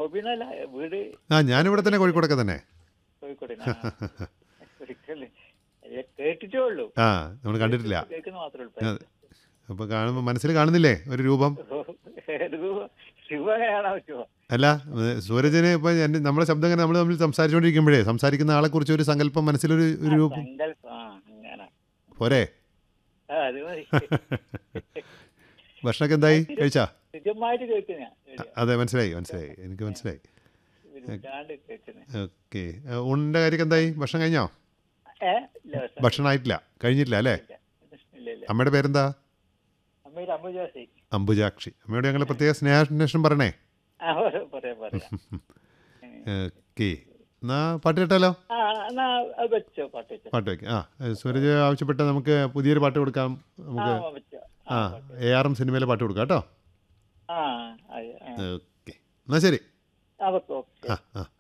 ഗോപിന്നല്ല വീട് ആ ഞാനിവിടെ തന്നെ കോഴിക്കോടൊക്കെ തന്നെ കോഴിക്കോട് ഒരിക്കലും കേട്ടിട്ടേ ഉള്ളൂ ആ നമ്മൾ കണ്ടിട്ടില്ല കേൾക്കുന്ന മാത്രമേ ഉള്ളൂ അതെ. അപ്പോൾ കാണുമ്പോൾ മനസ്സിൽ കാണുന്നില്ലേ ഒരു രൂപം ശിവ കാണാൻ പറ്റുമോ അല്ല ഏ, സൂരജിന് ഇപ്പം എൻ്റെ നമ്മളെ ശബ്ദം ഇങ്ങനെ നമ്മൾ തമ്മിൽ സംസാരിച്ചുകൊണ്ടിരിക്കുമ്പോഴേ സംസാരിക്കുന്ന ആളെക്കുറിച്ച് ഒരു സങ്കല്പം മനസ്സിലൊരു ഒരു രൂപം സങ്കല്പം ആ അങ്ങനെ പോരെ ആ അത് മതി ഭക്ഷണമൊക്കെ എന്തായി കഴിച്ചാ നിജമായിട്ട് കേൾക്കുന്ന അതെ മനസ്സിലായി മനസ്സിലായി എനിക്ക് മനസ്സിലായി വിടാണ്ട് കേൾക്കുന്ന ഓക്കെ ഊണിൻ്റെ കാര്യമൊക്കെ എന്തായി ഭക്ഷണം കഴിഞ്ഞോ ഏ ഇല്ല ഭക്ഷണം ഭക്ഷണമായിട്ടില്ല കഴിഞ്ഞിട്ടില്ല അല്ലേ ഇല്ല. ഇല്ല ഇല്ല അമ്മയുടെ പേരെന്താ അമ്മയുടെ അമ്പുജാസി അംബുജാക്ഷി അമ്മയോട് ഞങ്ങൾ പ്രത്യേക സ്നേഹാന്വേഷണം പറയണേ ആ പറയാം പറയാം ഓക്കെ എന്നാ പാട്ട് കേട്ടാലോ ആ എന്നാ അത് വെച്ചോ പാട്ട് വെച്ചോ പാട്ട് വയ്ക്കാം ആ ഏ, സൂരജ് ആവശ്യപ്പെട്ട നമുക്ക് പുതിയൊരു പാട്ട് കൊടുക്കാം ആ നമുക്ക് വെച്ചോ ആ എ ആർ എം സിനിമയിലെ പാട്ട് കൊടുക്കാം കേട്ടോ ആ അത്, ആ ഓക്കെ എന്നാൽ ശരി ആ വെക്കോ ഓക്കെ ആ ആ